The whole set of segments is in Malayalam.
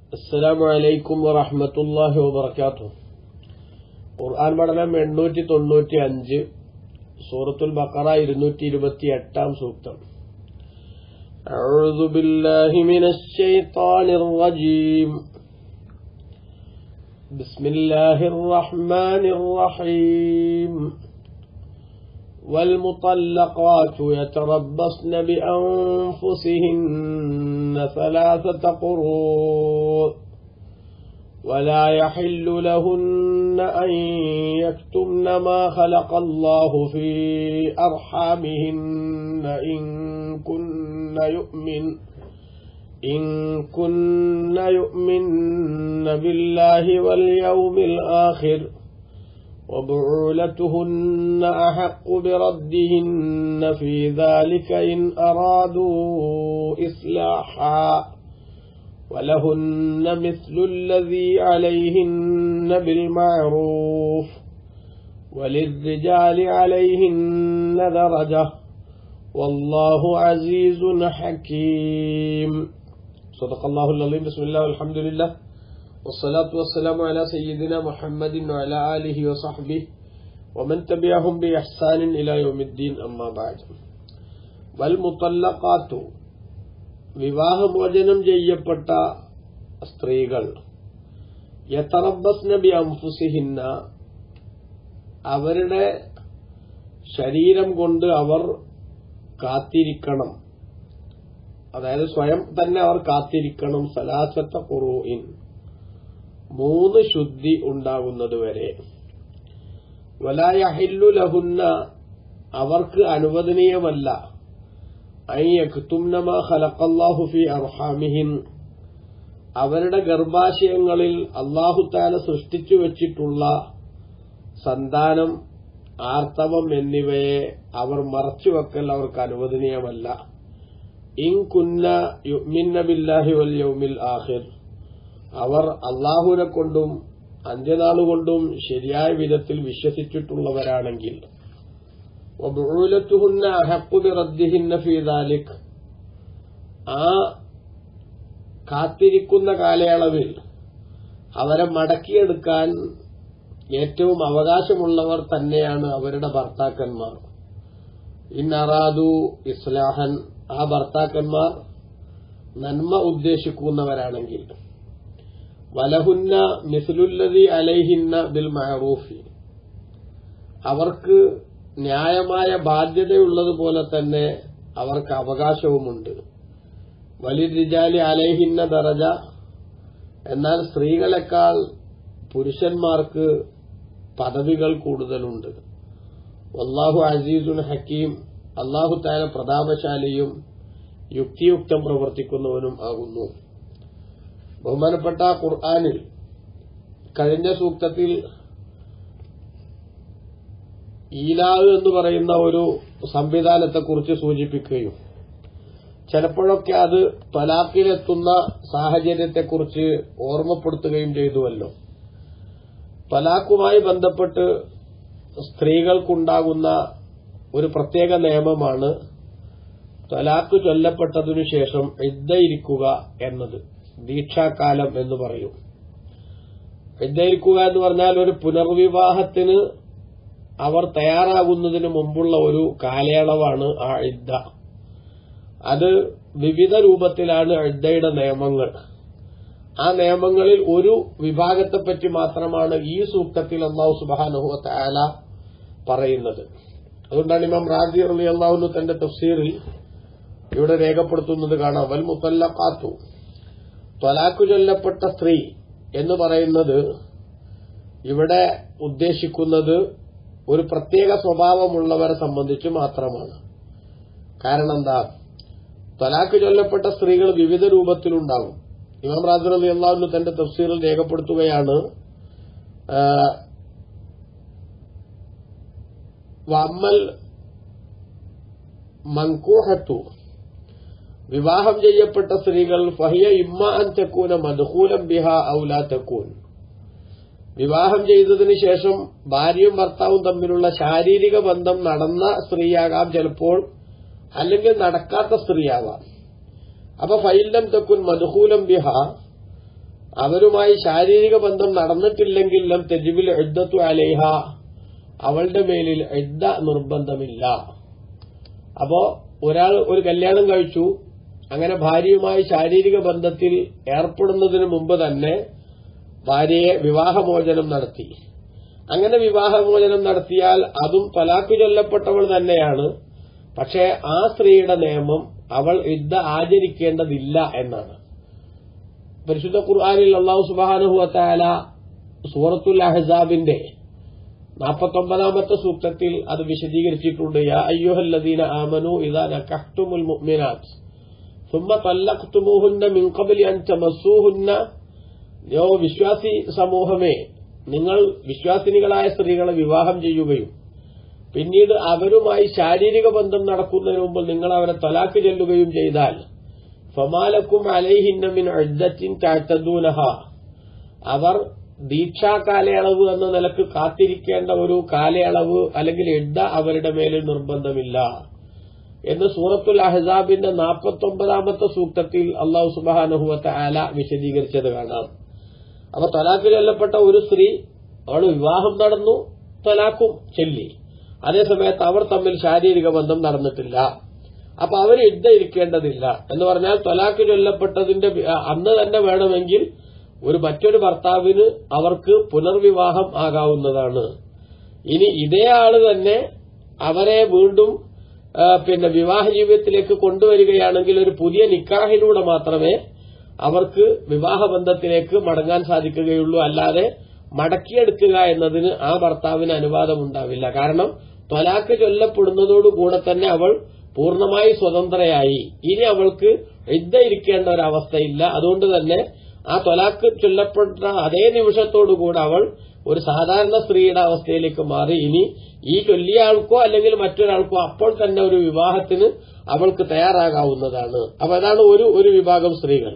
അസ്സലാമു അലൈക്കും വറഹ്മത്തുള്ളാഹി വബറകാതുഹു ഖുർആൻ പഠനം എണ്ണൂറ്റി തൊണ്ണൂറ്റി അഞ്ച് സൂറത്തുൽ ബഖറ ഇരുന്നൂറ്റി ഇരുപത്തി എട്ടാം സൂക്തം أعوذ بالله من الشيطان الرجيم بسم الله الرحمن الرحيم والمطلقات يتربصن بأنفسهن ثلاثة قروء ولا يحل لهن أن يكتمن ما خلق الله في أرحامهن إن كن يؤمن إن كن يؤمن بالله واليوم الآخر وبعولتهن أحق بردهن في ذلك إن أرادوا إصلاحا ولهن مثل الذي عليهن بالمعروف وللرجال عليهن درجة والله عزيز حكيم صدق الله العظيم بسم الله والحمد لله والصلاة والسلام على سيدنا محمد وعلى آله وصحبه ومن تبعهم بإحسان إلى يوم الدين أما بعد والمطلقات വിവാഹമോചനം ചെയ്യപ്പെട്ട സ്ത്രീകൾ യത്തറബസ് നബി അംഫുസിഹിന്ന അവരുടെ ശരീരം കൊണ്ട് അവർ കാത്തിരിക്കണം അതായത് സ്വയം തന്നെ അവർ കാത്തിരിക്കണം സലാസത്ത കുറൂയിൻ മൂന്ന് ശുദ്ധി ഉണ്ടാകുന്നതുവരെ വലായഹില്ലു ലഹുന്ന അവർക്ക് അനുവദനീയമല്ല ഫി അർഹാമിഹിൻ അവരുടെ ഗർഭാശയങ്ങളിൽ അള്ളാഹുത്താല സൃഷ്ടിച്ചു വച്ചിട്ടുള്ള സന്താനം ആർത്തവം എന്നിവയെ അവർ മറച്ചുവെക്കൽ അവർക്ക് അനുവദനീയമല്ല ഇൻ കുന്ന യുമിന്ന ബില്ലാഹി വൽ യൗമിൽ ആഹിർ അവർ അള്ളാഹുവിനെ കൊണ്ടും അന്ത്യനാളുകൊണ്ടും ശരിയായ വിധത്തിൽ വിശ്വസിച്ചിട്ടുള്ളവരാണെങ്കിൽ وبعولتهن أحق بردهن في ذلك ആ കാത്തിരിക്കുന്ന കാലയളവിൽ അവരെ മടക്കിയെടുക്കാൻ ഏറ്റവും അവകാശമുള്ളവർ തന്നെയാണ് അവരുടെ ഭർത്താക്കന്മാർ ഇന്നറാദു ഇസ്ലാഹൻ ആ ഭർത്താക്കന്മാർ നന്മ ഉദ്ദേശിക്കുന്നവരാണെങ്കിൽ വലഹുന്ന മിസ്ലുല്ലതി അലൈഹിന്ന ബിൽ മഹറൂഫി അവർക്ക് ന്യായമായ ബാധ്യതയുള്ളതുപോലെ തന്നെ അവർക്ക് അവകാശവുമുണ്ട് വലിരിജാലി അലൈഹിന്ന ദറജ എന്നാൽ സ്ത്രീകളെക്കാൾ പുരുഷന്മാർക്ക് പദവികൾ കൂടുതലുണ്ട് അള്ളാഹു അസീസുൽ ഹക്കീം അള്ളാഹു താല പ്രതാപശാലിയും യുക്തിയുക്തം പ്രവർത്തിക്കുന്നവനും ആകുന്നു ബഹുമാനപ്പെട്ട ഖുർആാനിൽ കഴിഞ്ഞ സൂക്തത്തിൽ ഈലാവ് എന്ന് പറയുന്ന ഒരു സംവിധാനത്തെക്കുറിച്ച് സൂചിപ്പിക്കുകയും ചിലപ്പോഴൊക്കെ അത് തലാഖിലെത്തുന്ന സാഹചര്യത്തെക്കുറിച്ച് ഓർമ്മപ്പെടുത്തുകയും ചെയ്തുവല്ലോ തലാഖുമായി ബന്ധപ്പെട്ട് സ്ത്രീകൾക്കുണ്ടാകുന്ന ഒരു പ്രത്യേക നിയമമാണ് തലാഖ് ചൊല്ലപ്പെട്ടതിനു ശേഷം ഇദ്ദയിരിക്കുക എന്നത് ദീക്ഷാകാലം എന്ന് പറയും ഇദ്ദയിരിക്കുക എന്ന് പറഞ്ഞാൽ ഒരു പുനർവിവാഹത്തിന് അവർ തയ്യാറാകുന്നതിന് മുമ്പുള്ള ഒരു കാലയളവാണ് ആ ഇദ്ദ അത് വിവിധ രൂപത്തിലാണ് ഇദ്ദയുടെ നിയമങ്ങൾ ആ നിയമങ്ങളിൽ ഒരു വിഭാഗത്തെപ്പറ്റി മാത്രമാണ് ഈ സൂക്തത്തിൽ അള്ളാഹു സുബാനുഹു താല പറയുന്നത് അതുകൊണ്ടാണ് ഇമാം റാജി അലി അള്ളാഹുനു തന്റെ തഫ്സീറിൽ ഇവിടെ രേഖപ്പെടുത്തുന്നത് കാണാം വൽ മുത്തല്ലഖാത്തു ത്വലാക്കു ചൊല്ലപ്പെട്ട സ്ത്രീ എന്ന് പറയുന്നത് ഇവിടെ ഉദ്ദേശിക്കുന്നത് ഒരു പ്രത്യേക സ്വഭാവമുള്ളവരെ സംബന്ധിച്ച് മാത്രമാണ് കാരണം എന്താ തലാക്ക് ചൊല്ലപ്പെട്ട സ്ത്രീകൾ വിവിധ രൂപത്തിലുണ്ടാകും ഇമാം റാജർ അലി അള്ളാഹുന് തന്റെ തഫ്സീറിൽ രേഖപ്പെടുത്തുകയാണ് വമ്മൽ മങ്കൂഹത്തു വിവാഹം ചെയ്യപ്പെട്ട സ്ത്രീകൾ ഫഹിയ ഇമ്മ അൻ തെക്കൂന മധുഹൂലം ബിഹ ഔലാ തെക്കൂൻ വിവാഹം ചെയ്തതിനു ശേഷം ഭാര്യയും ഭർത്താവും തമ്മിലുള്ള ശാരീരിക ബന്ധം നടന്ന സ്ത്രീയാകാം ചിലപ്പോൾ അല്ലെങ്കിൽ നടക്കാത്ത സ്ത്രീയാവാം അപ്പൊ ഫൈലം തെക്കുൻ മധുഹൂലം ബിഹ അവരുമായി ശാരീരിക ബന്ധം നടന്നിട്ടില്ലെങ്കിൽ ലം തെജിബിൽ എഴുതത്തു അലേഹ അവളുടെ മേലിൽ എഴുത നിർബന്ധമില്ല അപ്പോ ഒരാൾ ഒരു കല്യാണം കഴിച്ചു അങ്ങനെ ഭാര്യയുമായി ശാരീരിക ബന്ധത്തിൽ ഏർപ്പെടുന്നതിന് മുമ്പ് തന്നെ ഭാര്യയെ വിവാഹമോചനം നടത്തി അങ്ങനെ വിവാഹമോചനം നടത്തിയാൽ അതും തലാക്ക് ചൊല്ലപ്പെട്ടവൾ തന്നെയാണ് പക്ഷേ ആ സ്ത്രീയുടെ നിയമം അവൾ യുദ്ധ ആചരിക്കേണ്ടതില്ല എന്നാണ് പരിശുദ്ധ ഖുർആാനിൽ അള്ളാഹു സുബാനുഹുവത്താല സൂറത്തുൽ അഹസാബിന്റെ നാൽപ്പത്തൊമ്പതാമത്തെ സൂക്തത്തിൽ അത് വിശദീകരിച്ചിട്ടുണ്ട് യാ അയ്യുഹല്ലദീന ആമനു ഇദാ നകഹ്തുമുൽ മുഅ്മിനാത്ത് ثم طلقتموهن من قبل أن تمسوهن യോ വിശ്വാസി സമൂഹമേ നിങ്ങൾ വിശ്വാസിനികളായ സ്ത്രീകളെ വിവാഹം ചെയ്യുകയും പിന്നീട് അവരുമായി ശാരീരിക ബന്ധം നടക്കുന്നതിന് മുമ്പ് നിങ്ങൾ അവരെ തലാക്ക് ചെല്ലുകയും ചെയ്താൽ ഫമാലക്കും അലൈഹിന്നമിൻ അഴുദ്ദത്തിൻ താഴ്ത്തദൂനഹ അവർ ദീക്ഷാ കാലയളവ് എന്ന നിലക്ക് കാത്തിരിക്കേണ്ട ഒരു കാലയളവ് അല്ലെങ്കിൽ എഡ്ഡ അവരുടെ മേലിൽ നിർബന്ധമില്ല എന്ന് സൂറത്തുൽ അഹ്സാബിന്റെ നാൽപ്പത്തൊമ്പതാമത്തെ സൂക്തത്തിൽ അള്ളാഹു സുബാനഹുവത്തെ ആല വിശദീകരിച്ചത് കാണാം അപ്പൊ തലാക്ക് ചൊല്ലപ്പെട്ട ഒരു സ്ത്രീ അവൾ വിവാഹം നടന്നു തലാക്കും ചെല്ലി അതേസമയത്ത് അവർ തമ്മിൽ ശാരീരിക ബന്ധം നടന്നിട്ടില്ല അപ്പൊ അവർ യുദ്ധ ഇരിക്കേണ്ടതില്ല എന്ന് പറഞ്ഞാൽ തൊലാക്ക് ചൊല്ലപ്പെട്ടതിന്റെ വി- അന്ന് തന്നെ വേണമെങ്കിൽ ഒരു മറ്റൊരു ഭർത്താവിന് അവർക്ക് പുനർവിവാഹം ആകാവുന്നതാണ് ഇനി ഇതേ ആള് തന്നെ അവരെ വീണ്ടും ആ, പിന്നെ വിവാഹ ജീവിതത്തിലേക്ക് കൊണ്ടുവരികയാണെങ്കിൽ ഒരു പുതിയ നിക്കാഹിലൂടെ മാത്രമേ അവർക്ക് വിവാഹബന്ധത്തിലേക്ക് മടങ്ങാൻ സാധിക്കുകയുള്ളൂ അല്ലാതെ മടക്കിയെടുക്കുക എന്നതിന് ആ ഭർത്താവിന് അനുവാദമുണ്ടാവില്ല കാരണം ത്വലാക്ക് ചൊല്ലപ്പെടുന്നതോടുകൂടെ തന്നെ അവൾ പൂർണ്ണമായി സ്വതന്ത്രയായി ഇനി അവൾക്ക് ഇദ്ദ ഇരിക്കേണ്ട ഒരവസ്ഥയില്ല അതുകൊണ്ട് തന്നെ ആ ത്വലാക്ക് ചൊല്ലപ്പെട്ട അതേ നിമിഷത്തോടുകൂടെ അവൾ ഒരു സാധാരണ സ്ത്രീയുടെ അവസ്ഥയിലേക്ക് മാറി ഇനി ഈ ചൊല്ലിയ ആൾക്കോ അല്ലെങ്കിൽ മറ്റൊരാൾക്കോ അപ്പോൾ തന്നെ ഒരു വിവാഹത്തിന് അവൾക്ക് തയ്യാറാകാവുന്നതാണ് അപ്പൊ അതാണ് ഒരു ഒരു വിഭാഗം സ്ത്രീകൾ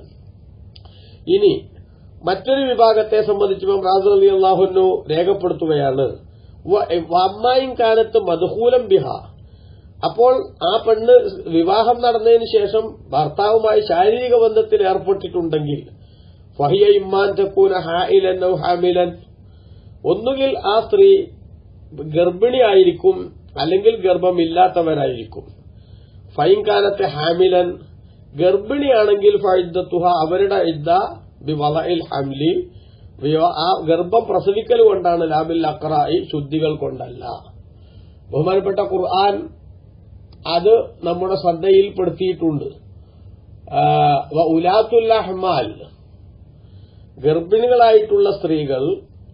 ഇനി മറ്റൊരു വിഭാഗത്തെ സംബന്ധിച്ച് റാസു അലി അള്ളാഹുനു രേഖപ്പെടുത്തുകയാണ് വ- വമ്മായും കാലത്ത് മധുഹൂലം ബിഹ അപ്പോൾ ആ പെണ്ണ് വിവാഹം നടന്നതിന് ശേഷം ഭർത്താവുമായി ശാരീരിക ബന്ധത്തിൽ ഏർപ്പെട്ടിട്ടുണ്ടെങ്കിൽ ഫഹിയ ഇമ്മാൻ ചക്കൂന ഹായിലൻ ഔ ഹാമിലൻ ഒന്നുകിൽ ആ സ്ത്രീ ഗർഭിണിയായിരിക്കും അല്ലെങ്കിൽ ഗർഭമില്ലാത്തവരായിരിക്കും ഫൈൻ കാലത്തെ ഹാമിലൻ ഗർഭിണിയാണെങ്കിൽ ഫൈദ്ദത്തുഹ അവരുടെ ഇദ്ദ ബിവളയിൽ ഹംലി വിവ- ആ ഗർഭം പ്രസവിക്കൽ കൊണ്ടാണ് ലാബിൽ അക്രായി ശുദ്ധികൾ കൊണ്ടല്ല ബഹുമാനപ്പെട്ട ഖുർആൻ അത് നമ്മുടെ ശ്രദ്ധയിൽപ്പെടുത്തിയിട്ടുണ്ട് ആ, വ ഉലാത്തുൽ അഹ്മാൽ ഗർഭിണികളായിട്ടുള്ള സ്ത്രീകൾ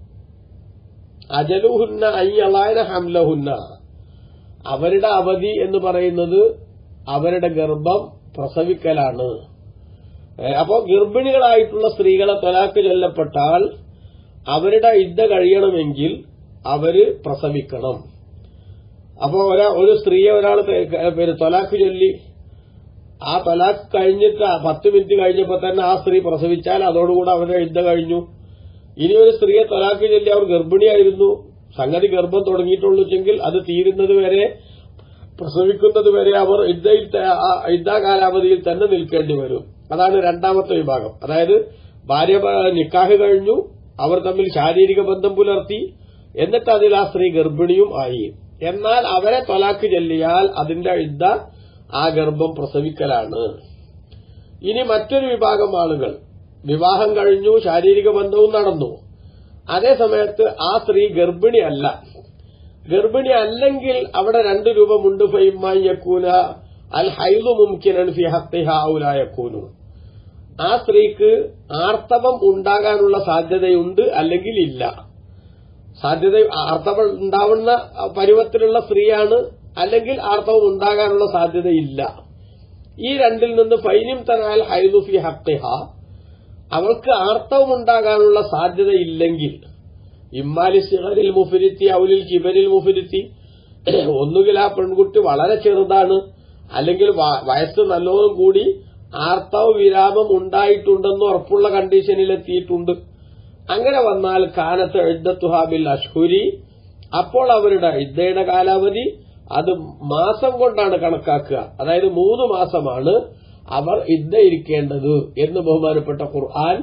അജലുഹുന്ന അയ്യളായന ഹംലഹുന്ന അവരുടെ അവധി എന്ന് പറയുന്നത് അവരുടെ ഗർഭം പ്രസവിക്കലാണ് ഏ, അപ്പോ ഗർഭിണികളായിട്ടുള്ള സ്ത്രീകളെ തൊലാക്ക് ചൊല്ലപ്പെട്ടാൽ അവരുടെ ഇദ്ദ കഴിയണമെങ്കിൽ അവര് പ്രസവിക്കണം അപ്പോ ഒരാ ഒരു സ്ത്രീയെ ഒരാൾ പിന്നെ തൊലാക്ക് ചൊല്ലി ആ തലാഖ് കഴിഞ്ഞിട്ട് ആ പത്ത് മിനിറ്റ് കഴിഞ്ഞപ്പോ തന്നെ ആ സ്ത്രീ പ്രസവിച്ചാൽ അതോടുകൂടെ അവരുടെ യുദ്ധ കഴിഞ്ഞു ഇനി ഒരു സ്ത്രീയെ തലാഖ് ചൊല്ലി അവർ ഗർഭിണിയായിരുന്നു സംഗതി ഗർഭം തുടങ്ങിയിട്ടുള്ളൂവെങ്കിൽ അത് തീരുന്നത് വരെ പ്രസവിക്കുന്നത് വരെ അവർ യുദ്ധയിൽ ത- ആ യുദ്ധ കാലാവധിയിൽ തന്നെ നിൽക്കേണ്ടി വരും അതാണ് രണ്ടാമത്തെ വിഭാഗം അതായത് ഭാര്യ പ- നിക്കാഹ് കഴിഞ്ഞു അവർ തമ്മിൽ ശാരീരിക ബന്ധം പുലർത്തി എന്നിട്ട് അതിൽ ആ സ്ത്രീ ഗർഭിണിയും ആയി എന്നാൽ അവരെ തൊലാക്ക് ചെല്ലിയാൽ അതിന്റെ യുദ്ധ ആ ഗർഭം പ്രസവിക്കലാണ് ഇനി മറ്റൊരു വിഭാഗം ആളുകൾ വിവാഹം കഴിഞ്ഞു ശാരീരിക ബന്ധവും നടന്നു അതേ സമയത്ത് ആ സ്ത്രീ ഗർഭിണി അല്ല ഗർഭിണി അല്ലെങ്കിൽ അവിടെ രണ്ട് രൂപമുണ്ട് ഫൈമായി യക്കൂന അൽ ഹൈദു മുംകിനൻ ഫി ഹത്തിഹ ഔലാ യക്കൂനു ആ സ്ത്രീക്ക് ആർത്തവം ഉണ്ടാകാനുള്ള സാധ്യതയുണ്ട് അല്ലെങ്കിൽ ഇല്ല സാധ്യത ആർത്തവം ഉണ്ടാവുന്ന പരുവത്തിലുള്ള സ്ത്രീയാണ് അല്ലെങ്കിൽ ആർത്തവം ഉണ്ടാകാനുള്ള സാധ്യതയില്ല ഈ രണ്ടിൽ നിന്ന് ഫൈനിം തനാൽ ഹൈദു ഫി ഹത്തിഹ അവൾക്ക് ആർത്തവം ഉണ്ടാകാനുള്ള സാധ്യതയില്ലെങ്കിൽ ഇമ്മാലി സിഹറിൽ മുഫിരിത്തി ഔലിൽ കിബരിൽ മുഫിരിത്തി ഒന്നുകിൽ ആ പെൺകുട്ടി വളരെ ചെറുതാണ് അല്ലെങ്കിൽ വ- വയസ്സ് നല്ലോണം കൂടി ആർത്തവ വിരാമം ഉണ്ടായിട്ടുണ്ടെന്ന് ഉറപ്പുള്ള കണ്ടീഷനിലെത്തിയിട്ടുണ്ട് അങ്ങനെ വന്നാൽ കാനത്ത് എഴുദത്തുഹാബിൽ അഷ്ഹുരി അപ്പോൾ അവരുടെ ഇദ്ദയുടെ കാലാവധി അത് മാസം കൊണ്ടാണ് കണക്കാക്കുക അതായത് മൂന്ന് മാസമാണ് അവർ ഇദ്ദ ഇരിക്കേണ്ടത് എന്ന് ബഹുമാനപ്പെട്ട ഖുർആൻ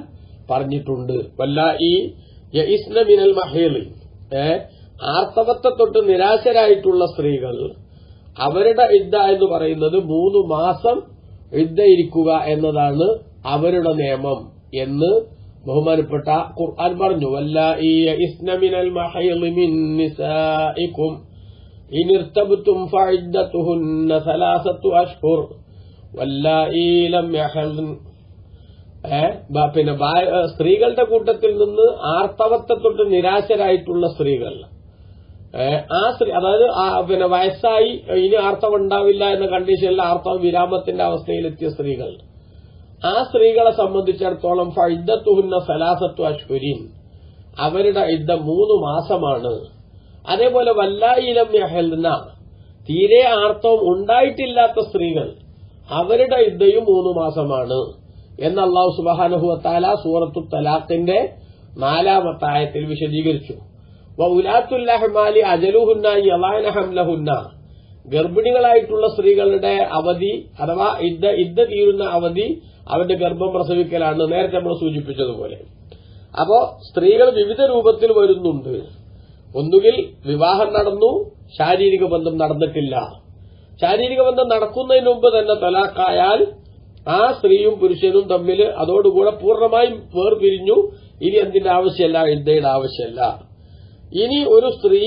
പറഞ്ഞിട്ടുണ്ട് വല്ല ഈ യഇസ്ന മിനൽ മഹേളി ഏ ആർത്തവത്തെ തൊട്ട് നിരാശരായിട്ടുള്ള സ്ത്രീകൾ അവരുടെ ഇദ്ദ എന്ന് പറയുന്നത് മൂന്ന് മാസം ഇദ്ദ ഇരിക്കുക എന്നതാണ് അവരുടെ നിയമം എന്ന് ബഹുമാനപ്പെട്ട ഖുർആൻ പറഞ്ഞു വല്ല ഈ യഇസ്ന മിനൽ മഹേളി മിൻ നിസാഇക്കും ഇൻ ഇർതബ്തും ഫഇദ്ദതുഹുന്ന സലാസത്തു അഷ്ഹുർ വല്ലായി ലം യഹൽൻ ഏ, ബ- പിന്നെ ബാ- ഏ, സ്ത്രീകളുടെ കൂട്ടത്തിൽ നിന്ന് ആർത്തവത്തെ തൊട്ട് നിരാശരായിട്ടുള്ള സ്ത്രീകൾ ഏ, ആ സ്ത്രീ അതായത് ആ പിന്നെ വയസ്സായി ഇനി ആർത്തവം ഉണ്ടാവില്ല എന്ന കണ്ടീഷനിൽ ആർത്തവം വിരാമത്തിന്റെ അവസ്ഥയിലെത്തിയ സ്ത്രീകൾ ആ സ്ത്രീകളെ സംബന്ധിച്ചിടത്തോളം ഫൈദത്തുഹുന്ന സലാസത്തു അശ്വരീൻ അവരുടെ ഇദ്ദ മൂന്ന് മാസമാണ് അതേപോലെ വല്ലായിലം യഹൽന തീരെ ആർത്തവം ഉണ്ടായിട്ടില്ലാത്ത സ്ത്രീകൾ അവരുടെ ഇദ്ദയും മൂന്ന് മാസമാണ് എന്ന് അള്ളാഹു സുബാനുഹുവത്താല സൂറത്തു തലാഖിന്റെ നാലാമത്തെ ആയത്തിൽ വിശദീകരിച്ചു ഉലാത്തുല്ലഹമാലി അജലുഹുന്ന യലാന ഹംലഹുന്ന ഗർഭിണികളായിട്ടുള്ള സ്ത്രീകളുടെ അവധി അഥവാ ഇദ്ദ ഇദ്ദ തീരുന്ന അവധി അവരുടെ ഗർഭം പ്രസവിക്കലാണ് നേരത്തെ നമ്മൾ സൂചിപ്പിച്ചതുപോലെ അപ്പോ സ്ത്രീകൾ വിവിധ രൂപത്തിൽ വരുന്നുണ്ട് ഒന്നുകിൽ വിവാഹം നടന്നു ശാരീരിക ബന്ധം നടന്നിട്ടില്ല ശാരീരിക ബന്ധം നടക്കുന്നതിന് മുമ്പ് തന്നെ തലാക്കായാൽ ആ സ്ത്രീയും പുരുഷനും തമ്മിൽ അതോടുകൂടെ പൂർണ്ണമായും വേർപിരിഞ്ഞു ഇനി എന്തിന്റെ ആവശ്യമല്ല ഇദ്ദയുടെ ആവശ്യമല്ല ഇനി ഒരു സ്ത്രീ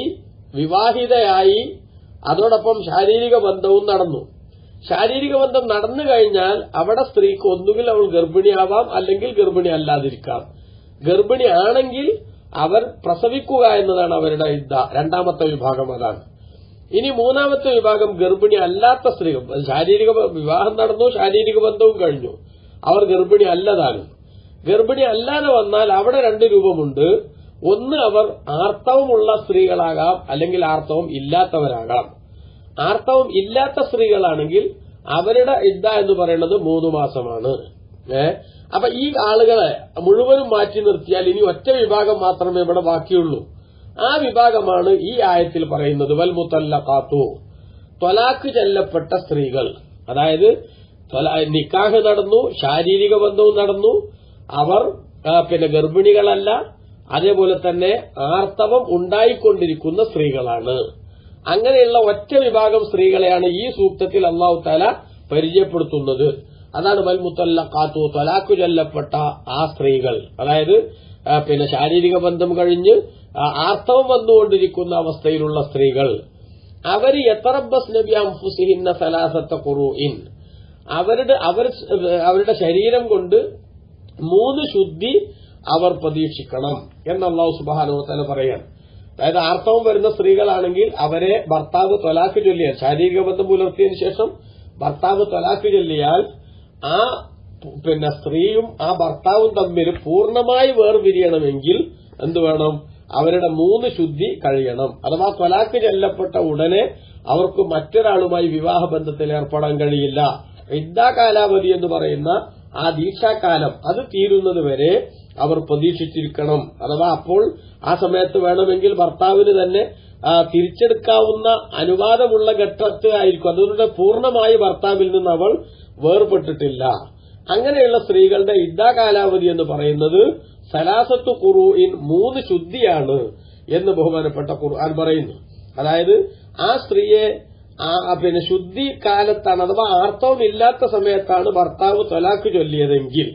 വിവാഹിതയായി അതോടൊപ്പം ശാരീരിക ബന്ധവും നടന്നു ശാരീരിക ബന്ധം നടന്നു കഴിഞ്ഞാൽ അവിടെ സ്ത്രീക്ക് ഒന്നുകിൽ അവൾ ഗർഭിണിയാവാം അല്ലെങ്കിൽ ഗർഭിണി അല്ലാതിരിക്കാം ഗർഭിണി ആണെങ്കിൽ അവർ പ്രസവിക്കുക എന്നതാണ് അവരുടെ ഇദ്ദ രണ്ടാമത്തെ വിഭാഗം അതാണ് ഇനി മൂന്നാമത്തെ വിഭാഗം ഗർഭിണി അല്ലാത്ത സ്ത്രീകൾ ശാരീരിക ബ- വിവാഹം നടന്നു ശാരീരിക ബന്ധവും കഴിഞ്ഞു അവർ ഗർഭിണി അല്ലതാനും ഗർഭിണി അല്ലാതെ വന്നാൽ അവിടെ രണ്ട് രൂപമുണ്ട് ഒന്ന് അവർ ആർത്തവമുള്ള സ്ത്രീകളാകാം അല്ലെങ്കിൽ ആർത്തവം ഇല്ലാത്തവരാകാം ആർത്തവം ഇല്ലാത്ത സ്ത്രീകളാണെങ്കിൽ അവരുടെ ഇദ്ദ എന്ന് പറയുന്നത് മൂന്ന് മാസമാണ് ഏ അപ്പൊ ഈ ആളുകളെ മുഴുവനും മാറ്റി നിർത്തിയാൽ ഇനി ഒറ്റ വിഭാഗം മാത്രമേ ഇവിടെ ബാക്കിയുള്ളൂ ആ വിഭാഗമാണ് ഈ ആയത്തിൽ പറയുന്നത് വൽ മുത്തല്ലഖാത്തു ത്വലാഖ് ചെല്ലപ്പെട്ട സ്ത്രീകൾ അതായത് ത്വല- നിക്കാഹ് നടന്നു ശാരീരിക ബന്ധവും നടന്നു അവർ ആ, പിന്നെ ഗർഭിണികളല്ല അതേപോലെ തന്നെ ആർത്തവം ഉണ്ടായിക്കൊണ്ടിരിക്കുന്ന സ്ത്രീകളാണ് അങ്ങനെയുള്ള ഒറ്റ വിഭാഗം സ്ത്രീകളെയാണ് ഈ സൂക്തത്തിൽ അള്ളാഹു താല പരിചയപ്പെടുത്തുന്നത് അതാണ് വൽ മുത്തല്ലഖാത്തു ത്വലാഖു ചൊല്ലപ്പെട്ട ആ സ്ത്രീകൾ അതായത് ആ, പിന്നെ ശാരീരിക ബന്ധം കഴിഞ്ഞ് ആ, ആർത്തവം വന്നുകൊണ്ടിരിക്കുന്ന അവസ്ഥയിലുള്ള സ്ത്രീകൾ അവര് യത്തറബസ് നബി അംഫുസിഹിന്ന സലാസത്ത ഖുറൂഇൻ അവരുടെ അവർ അവരുടെ ശരീരം കൊണ്ട് മൂന്ന് ശുദ്ധി അവർ പ്രതീക്ഷിക്കണം എന്ന് അള്ളാഹു സുബാനുവത്തല പറയാൻ അതായത് ആർത്തവം വരുന്ന സ്ത്രീകളാണെങ്കിൽ അവരെ ഭർത്താവ് തൊലാക്ക് ചൊല്ലിയാൽ ശാരീരിക ബന്ധം പുലർത്തിയതിനു ശേഷം ഭർത്താവ് തൊലാക്ക് ചൊല്ലിയാൽ ആ പിന്നെ സ്ത്രീയും ആ ഭർത്താവും തമ്മിൽ പൂർണ്ണമായി വേർപിരിയണമെങ്കിൽ എന്ത് വേണം അവരുടെ മൂന്ന് ശുദ്ധി കഴിയണം അഥവാ തൊലാക്ക് ചെല്ലപ്പെട്ട ഉടനെ അവർക്ക് മറ്റൊരാളുമായി വിവാഹ ബന്ധത്തിൽ ഏർപ്പെടാൻ കഴിയില്ല ഇദ്ദാ കാലാവധി എന്ന് പറയുന്ന ആ ദീക്ഷാകാലം അത് തീരുന്നത് വരെ അവർ പ്രതീക്ഷിച്ചിരിക്കണം അഥവാ അപ്പോൾ ആ സമയത്ത് വേണമെങ്കിൽ ഭർത്താവിന് തന്നെ ആ, തിരിച്ചെടുക്കാവുന്ന അനുവാദമുള്ള ഘട്ടത്ത് ആയിരിക്കും അതുകൊണ്ട് പൂർണ്ണമായി ഭർത്താവിൽ നിന്ന് അവൾ വേർപെട്ടിട്ടില്ല അങ്ങനെയുള്ള സ്ത്രീകളുടെ ഇദ്ദാ കാലാവധി എന്ന് പറയുന്നത് സലാസത്തു ഖുറൂഇൻ മൂന്ന് ശുദ്ധിയാണ് എന്ന് ബഹുമാനപ്പെട്ട ഖുർആൻ പറയുന്നു അതായത് ആ സ്ത്രീയെ ആ ആ പിന്നെ ശുദ്ധി കാലത്താണ് അഥവാ ആർത്തവം ഇല്ലാത്ത സമയത്താണ് ഭർത്താവ് തൊലാക്ക് ചൊല്ലിയതെങ്കിൽ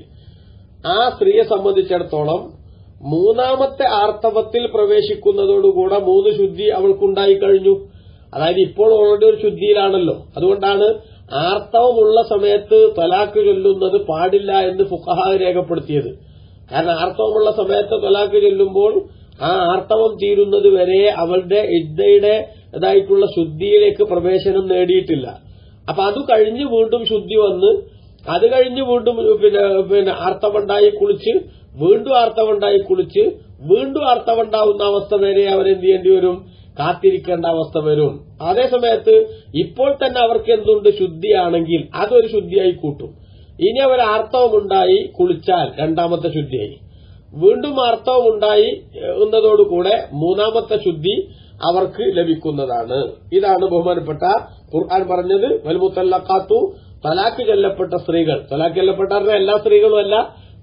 ആ സ്ത്രീയെ സംബന്ധിച്ചിടത്തോളം മൂന്നാമത്തെ ആർത്തവത്തിൽ പ്രവേശിക്കുന്നതോടുകൂടെ മൂന്ന് ശുദ്ധി അവൾക്കുണ്ടായി കഴിഞ്ഞു അതായത് ഇപ്പോൾ ഓൾറെഡി ഒരു ശുദ്ധിയിലാണല്ലോ അതുകൊണ്ടാണ് ആർത്തവമുള്ള സമയത്ത് തലാക്ക് ചൊല്ലുന്നത് പാടില്ല എന്ന് ഫുഖഹ രേഖപ്പെടുത്തിയത് കാരണം ആർത്തവമുള്ള സമയത്ത് തലാക്ക് ചൊല്ലുമ്പോൾ ആ ആർത്തവം തീരുന്നത് വരെ അവളുടെ ഇദ്ദയുടെ ഇതായിട്ടുള്ള ശുദ്ധിയിലേക്ക് പ്രവേശനം നേടിയിട്ടില്ല അപ്പൊ അത് കഴിഞ്ഞ് വീണ്ടും ശുദ്ധി വന്ന് അത് കഴിഞ്ഞ് വീണ്ടും പിന്നെ പിന്നെ ആർത്തവുണ്ടായി കുളിച്ച് വീണ്ടും ആർത്തവുണ്ടായി കുളിച്ച് വീണ്ടും ആർത്തവുണ്ടാവുന്ന അവസ്ഥ വരെ അവരെന്ത് ചെയ്യേണ്ടി വരും കാത്തിരിക്കേണ്ട അവസ്ഥ വരും അതേ സമയത്ത് ഇപ്പോൾ തന്നെ അവർക്ക് എന്തുണ്ട് ശുദ്ധിയാണെങ്കിൽ അതൊരു ശുദ്ധിയായി കൂട്ടും ഇനി അവർ ആർത്തവമുണ്ടായി കുളിച്ചാൽ രണ്ടാമത്തെ ശുദ്ധിയായി വീണ്ടും ആർത്തവം ഉണ്ടായി എന്നതോടുകൂടെ മൂന്നാമത്തെ ശുദ്ധി അവർക്ക് ലഭിക്കുന്നതാണ് ഇതാണ് ബഹുമാനപ്പെട്ട ഖുർആൻ പറഞ്ഞത് വൽമുത്തല്ലക്കാത്തു തലാക്ക് ചെല്ലപ്പെട്ട സ്ത്രീകൾ തലാക്ക് ചെല്ലപ്പെട്ട എല്ലാ സ്ത്രീകളും അല്ല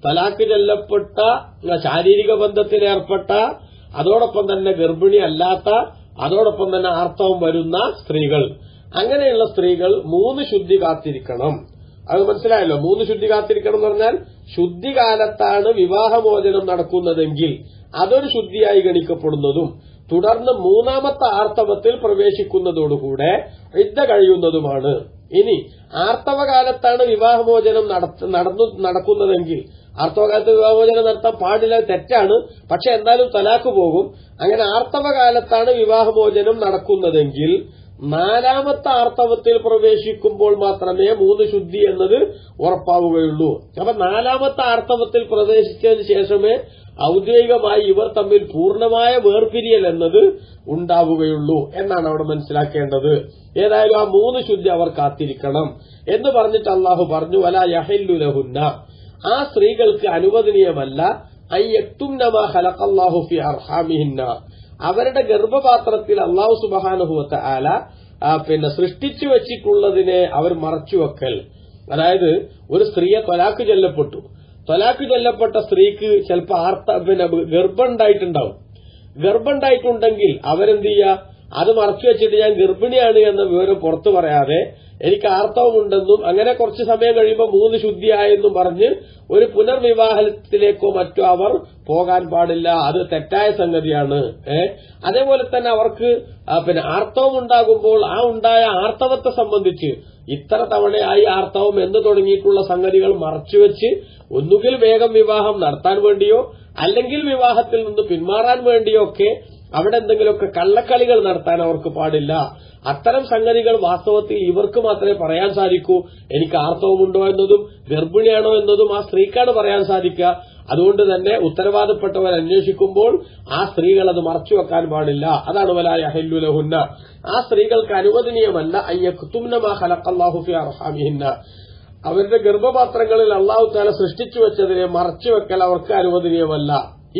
തലാക്ക് ചെല്ലപ്പെട്ട ശാരീരിക ബന്ധത്തിൽ ഏർപ്പെട്ട അതോടൊപ്പം തന്നെ ഗർഭിണി അല്ലാത്ത അതോടൊപ്പം തന്നെ ആർത്തവം വരുന്ന സ്ത്രീകൾ അങ്ങനെയുള്ള സ്ത്രീകൾ മൂന്ന് ശുദ്ധി കാത്തിരിക്കണം അത് മനസ്സിലായല്ലോ മൂന്ന് ശുദ്ധി കാത്തിരിക്കണം എന്ന് പറഞ്ഞാൽ ശുദ്ധികാലത്താണ് വിവാഹമോചനം നടക്കുന്നതെങ്കിൽ അതൊരു ശുദ്ധിയായി ഗണിക്കപ്പെടുന്നതും തുടർന്ന് മൂന്നാമത്തെ ആർത്തവത്തിൽ പ്രവേശിക്കുന്നതോടുകൂടെ യുദ്ധ കഴിയുന്നതുമാണ് ഇനി ആർത്തവകാലത്താണ് വിവാഹമോചനം നടത്ത- നടന്നു നടക്കുന്നതെങ്കിൽ ആർത്തവകാലത്ത് വിവാഹമോചനം നടത്താൻ പാടില്ല തെറ്റാണ് പക്ഷെ എന്തായാലും തലാക്ക് പോകും അങ്ങനെ ആർത്തവകാലത്താണ് വിവാഹമോചനം നടക്കുന്നതെങ്കിൽ നാലാമത്തെ ആർത്തവത്തിൽ പ്രവേശിക്കുമ്പോൾ മാത്രമേ മൂന്ന് ശുദ്ധി എന്നത് ഉറപ്പാവുകയുള്ളൂ അപ്പൊ നാലാമത്തെ ആർത്തവത്തിൽ പ്രവേശിച്ചതിന് ശേഷമേ ഔദ്യോഗികമായി ഇവർ തമ്മിൽ പൂർണ്ണമായ വേർപിരിയൽ എന്നത് ഉണ്ടാവുകയുള്ളൂ എന്നാണ് അവിടെ മനസ്സിലാക്കേണ്ടത് ഏതായാലും ആ മൂന്ന് ശുദ്ധി അവർ കാത്തിരിക്കണം എന്ന് പറഞ്ഞിട്ട് അള്ളാഹു പറഞ്ഞു വല യഹല്ലു ലഹുന്ന ആ സ്ത്രീകൾക്ക് അനുവദനീയമല്ല അയ്യത്തുന്നമ ഹലക്കല്ലാഹു ഫി അർഹാമിഹിന്ന അവരുടെ ഗർഭപാത്രത്തിൽ അള്ളാഹു സുബഹാനുഭവത്തെ ആല ആ, പിന്നെ സൃഷ്ടിച്ചു വെച്ചിട്ടുള്ളതിനെ അവർ മറച്ചുവെക്കൽ അതായത് ഒരു സ്ത്രീയെ തൊലാക്ക് ചൊല്ലപ്പെട്ടു തൊലാക്ക് ചൊല്ലപ്പെട്ട സ്ത്രീക്ക് ചിലപ്പോൾ ആർത്ത പിന്നെ ഗർഭം ഉണ്ടായിട്ടുണ്ടാവും ഗർഭം ഉണ്ടായിട്ടുണ്ടെങ്കിൽ അവരെന്ത് ചെയ്യുക അത് മറച്ചു വെച്ചിട്ട് ഞാൻ ഗർഭിണിയാണ് എന്ന വിവരം പുറത്തു പറയാതെ എനിക്ക് ആർത്തവമുണ്ടെന്നും അങ്ങനെ കുറച്ച് സമയം കഴിയുമ്പോൾ മൂന്ന് ശുദ്ധിയായെന്നും പറഞ്ഞ് ഒരു പുനർവിവാഹത്തിലേക്കോ മറ്റോ അവർ പോകാൻ പാടില്ല അത് തെറ്റായ സംഗതിയാണ് ഏ അതേപോലെ തന്നെ അവർക്ക് ആ, പിന്നെ ആർത്തവം ഉണ്ടാകുമ്പോൾ ആ ഉണ്ടായ ആർത്തവത്തെ സംബന്ധിച്ച് ഇത്ര തവണയായി ആർത്തവം എന്ന് തുടങ്ങിയിട്ടുള്ള സംഗതികൾ മറച്ചുവെച്ച് ഒന്നുകിൽ വേഗം വിവാഹം നടത്താൻ വേണ്ടിയോ അല്ലെങ്കിൽ വിവാഹത്തിൽ നിന്ന് പിന്മാറാൻ വേണ്ടിയോ ഒക്കെ അവിടെ എന്തെങ്കിലുമൊക്കെ കള്ളക്കളികൾ നടത്താൻ അവർക്ക് പാടില്ല അത്തരം സംഗതികൾ വാസ്തവത്തിൽ ഇവർക്ക് മാത്രമേ പറയാൻ സാധിക്കൂ എനിക്ക് ആർത്തവമുണ്ടോ എന്നതും ഗർഭിണിയാണോ എന്നതും ആ സ്ത്രീക്കാണ് പറയാൻ സാധിക്കുക അതുകൊണ്ട് തന്നെ ഉത്തരവാദപ്പെട്ടവർ അന്വേഷിക്കുമ്പോൾ ആ സ്ത്രീകൾ അത് മറച്ചുവെക്കാൻ പാടില്ല അതാണ് വലായ ഹെല്ലുലഹുന്ന ആ സ്ത്രീകൾക്ക് അനുവദനീയമല്ല അയ്യക്കുത്തുന്നമാ ഹലക്കല്ലാഹുഫി അർഹാമിഹിന്ന അവരുടെ ഗർഭപാത്രങ്ങളിൽ അള്ളാഹു താല സൃഷ്ടിച്ചു വെച്ചതിനെ മറച്ചുവെക്കൽ അവർക്ക് അനുവദനീയമല്ല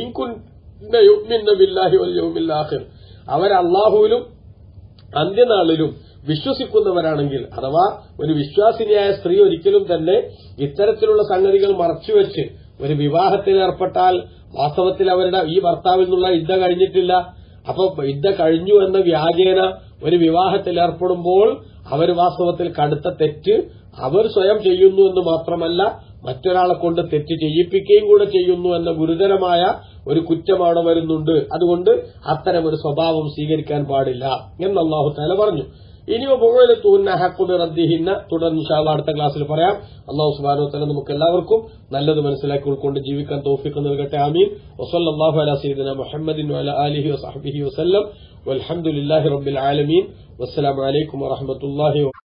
ഇൻകുന്ന യുഗ്മിന്ന ബില്ലാഹി വൽ യൗമിൽ ആഖിർ അവർ അള്ളാഹുവിലും അന്ത്യനാളിലും വിശ്വസിക്കുന്നവരാണെങ്കിൽ അഥവാ ഒരു വിശ്വാസിനിയായ സ്ത്രീ ഒരിക്കലും തന്നെ ഇത്തരത്തിലുള്ള സംഗതികൾ മറച്ചുവെച്ച് ഒരു വിവാഹത്തിൽ ഏർപ്പെട്ടാൽ വാസ്തവത്തിൽ അവരുടെ ഈ ഭർത്താവിൽ നിന്നുള്ള യുദ്ധ കഴിഞ്ഞിട്ടില്ല അപ്പൊ യുദ്ധ കഴിഞ്ഞു എന്ന വ്യാജേന ഒരു വിവാഹത്തിൽ ഏർപ്പെടുമ്പോൾ അവർ വാസ്തവത്തിൽ കടുത്ത തെറ്റ് അവർ സ്വയം ചെയ്യുന്നു എന്ന് മാത്രമല്ല മറ്റൊരാളെ കൊണ്ട് തെറ്റ് ചെയ്യിപ്പിക്കുകയും കൂടെ ചെയ്യുന്നു എന്ന ഗുരുതരമായ ഒരു കുറ്റം അവിടെ വരുന്നുണ്ട് അതുകൊണ്ട് അത്തരം ഒരു സ്വഭാവം സ്വീകരിക്കാൻ പാടില്ല എന്ന് അള്ളാഹു താല പറഞ്ഞു ഇനിയോ മുകളിൽ തൂന്ന ഹക്കുന് റദ്ദിഹിന്ന തുടർന്ന് ഇൻഷാല്ല അടുത്ത ക്ലാസ്സിൽ പറയാം അള്ളാഹു സുബാനോ തല നമുക്ക് എല്ലാവർക്കും നല്ലത് മനസ്സിലാക്കി ഉൾക്കൊണ്ട് ജീവിക്കാൻ തോഫിക്ക് നൽകട്ടെ ആമീൻ വസല്ലാഹു അല സീദന മുഹമ്മദിൻ അല അലിഹി വസഹബിഹി വസ്ലം വലഹമുല്ലാഹി റബ്ബിൽ ആലമീൻ വസ്സലാമലൈക്കും വറഹമത്തല്ലാഹി